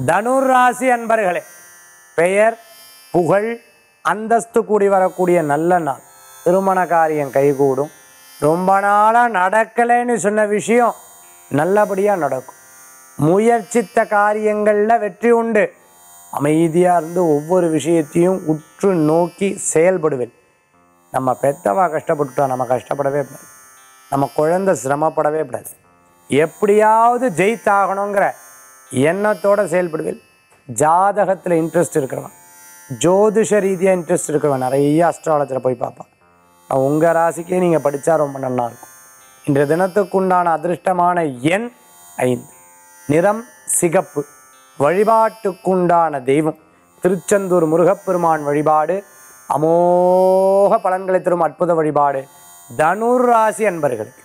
தனுர் ராசி அன்பர்களே பெயர் புகழ் அந்தஸ்து கூடி வரக்கூடிய நல்ல நாள் திருமண காரியம் கைகூடும் ரொம்ப நாளாக நடக்கலைன்னு சொன்ன விஷயம் நல்லபடியாக நடக்கும் முயற்சித்த காரியங்களில் வெற்றி உண்டு அமைதியாக இருந்து ஒவ்வொரு விஷயத்தையும் உற்று நோக்கி செயல்படுவேன் நம்ம பெத்தவா கஷ்டப்பட்டுட்டா நம்ம கஷ்டப்படவே கூடாது நம்ம குழந்தை சிரமப்படவே கூடாது எப்படியாவது ஜெயித்தாகணுங்கிற எண்ணத்தோட செயல்படுவேன் ஜாதகத்தில் இன்ட்ரெஸ்ட் இருக்கிறவன் ஜோதிஷ ரீதியாக இன்ட்ரெஸ்ட் இருக்கிறவன் நிறைய அஸ்ட்ராலஜில் போய் பார்ப்பான் உங்கள் ராசிக்கே நீங்கள் படித்தா ரொம்ப நல்லா இருக்கும் இன்றைய தினத்துக்குண்டான அதிர்ஷ்டமான எண் ஐந்து நிறம் சிகப்பு வழிபாட்டுக்குண்டான தெய்வம் திருச்செந்தூர் முருகப்பெருமான் வழிபாடு அமோக பலன்களை தரும் அற்புத வழிபாடு தனுர் ராசி அன்பர்களுக்கு